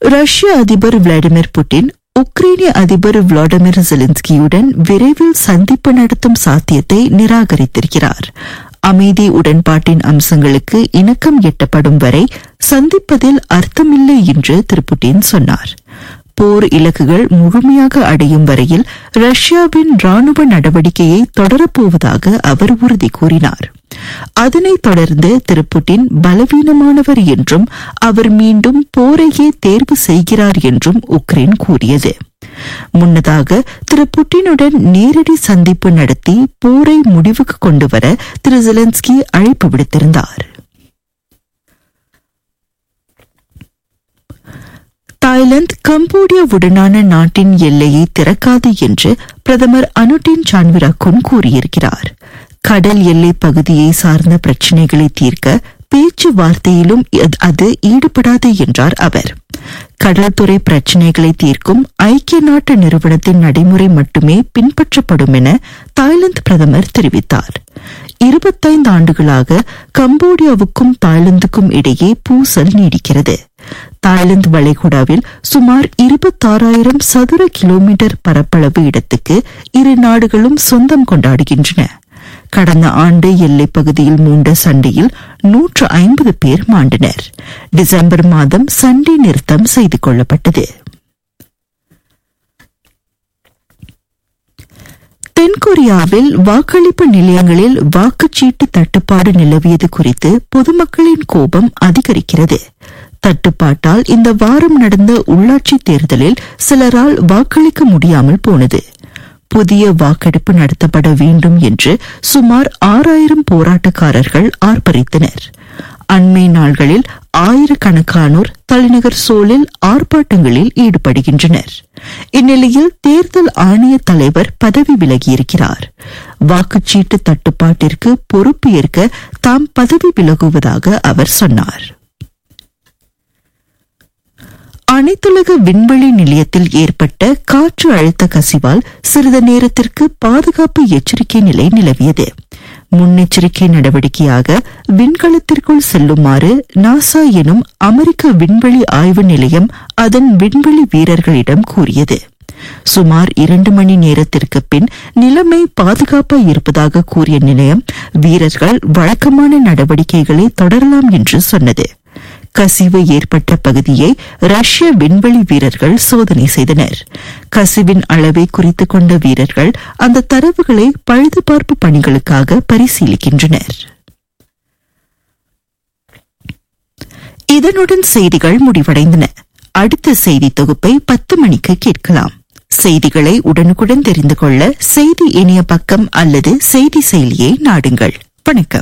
ரஷ்ய அதிபர் Vladimir Putin உக்ரைனிய அதிபர் விளாடிமிர் ஜெலன்ஸ்கியுடன் விரைவில் சந்திப்பு நடத்தும் சாத்தியத்தை நிராகரித்திருக்கிறார் அமைதி உடன்பாட்டின் அம்சங்களுக்கு இணக்கம் எட்டப்படும் வரை சந்திப்பதில் அர்த்தமில்லை என்று திரு புட்டின் சொன்னார் போர் இலக்குகள் முழுமையாக அடையும் வரையில் ரஷ்யாவின் ராணுவ நடவடிக்கையை தொடரப்போவதாக அவர் உறுதி கூறினார் அதனைத் தொடர்ந்து திரு புட்டின் பலவீனமானவர் என்றும் அவர் மீண்டும் போரையே தேர்வு செய்கிறார் என்றும் உக்ரைன் கூறியது முன்னதாக திரு புட்டினுடன் நேரடி சந்திப்பு நடத்தி போரை முடிவுக்கு கொண்டுவர திரு ஜெலன்ஸ்கி அழைப்பு விடுத்திருந்தார் தாய்லாந்து கம்போடியாவுடனான நாட்டின் எல்லையை திறக்காது என்று பிரதமர் அனுட்டின் சான்விராக்குன் கூறியிருக்கிறார் கடல் எல்லை பகுதியை சார்ந்த பிரச்சினைகளை தீர்க்க பேச்சுவார்த்தையிலும் அது ஈடுபடாது என்றார் அவர் கடல்துறை பிரச்சினைகளை தீர்க்கும் ஐக்கிய நாட்டு நிறுவனத்தின் நடைமுறை மட்டுமே பின்பற்றப்படும் என தாய்லாந்து பிரதமர் தெரிவித்தார் இருபத்தைந்து ஆண்டுகளாக கம்போடியாவுக்கும் தாய்லாந்துக்கும் இடையே பூசல் நீடிக்கிறது தாய்லாந்து வளைகுடாவில் சுமார் இருபத்தாறாயிரம் சதுர கிலோமீட்டர் பரப்பளவு இடத்துக்கு இரு நாடுகளும் சொந்தம் கொண்டாடுகின்றன கடந்த ஆண்டு எல்லைப் பகுதியில் மூண்ட சண்டையில் நூற்று ஐம்பது பேர் மாண்டனர் டிசம்பர் மாதம் சண்டை நிறுத்தம் செய்து கொள்ளப்பட்டது தென்கொரியாவில் வாக்களிப்பு நிலையங்களில் வாக்குச்சீட்டு தட்டுப்பாடு நிலவியது குறித்து பொதுமக்களின் கோபம் அதிகரிக்கிறது தட்டுப்பாட்டால் இந்த வாரம் நடந்த உள்ளாட்சி தேர்தலில் சிலரால் வாக்களிக்க முடியாமல் போனது புதிய வாக்கெடுப்பு நடத்தப்பட வேண்டும் என்று சுமார் ஆறாயிரம் போராட்டக்காரர்கள் ஆர்ப்பரித்தனர் அண்மை நாள்களில் ஆயிரக்கணக்கானோர் தலைநகர் சோலில் ஆர்ப்பாட்டங்களில் ஈடுபடுகின்றனர் இந்நிலையில் தேர்தல் ஆணைய தலைவர் பதவி விலகியிருக்கிறார் வாக்குச்சீட்டு தட்டுப்பாட்டிற்கு பொறுப்பு ஏற்க தாம் பதவி விலகுவதாக அவர் சொன்னார் அனைத்துலக விண்வெளி நிலையத்தில் ஏற்பட்ட காற்று அழுத்த கசிவால் சிறிது நேரத்திற்கு பாதுகாப்பு எச்சரிக்கை நிலை நிலவியது முன்னெச்சரிக்கை நடவடிக்கையாக விண்கலத்திற்குள் செல்லுமாறு நாசா எனும் அமெரிக்க விண்வெளி ஆய்வு நிலையம் அதன் விண்வெளி வீரர்களிடம் கூறியது சுமார் இரண்டு மணி நேரத்திற்கு பின் நிலைமை பாதுகாப்பாக இருப்பதாக கூறிய நிலையம் வீரர்கள் வழக்கமான நடவடிக்கைகளை தொடரலாம் என்று சொன்னது கசிவு ஏற்பட்ட பகுதியை ரஷ்ய விண்வெளி வீரர்கள் சோதனை செய்தனர் கசிவின் அளவை குறித்து கொண்ட வீரர்கள் அந்த தரவுகளை பழுதுபார்ப்பு பணிகளுக்காக பரிசீலிக்கின்றனர் இதனுடன் செய்திகள் முடிவடைந்தன அடுத்த செய்தி தொகுப்பை பத்து மணிக்கு கேட்கலாம் செய்திகளை உடனுக்குடன் தெரிந்து கொள்ள செய்தி இணைய பக்கம் அல்லது செய்தி செயலியை நாடுங்கள் வணக்கம்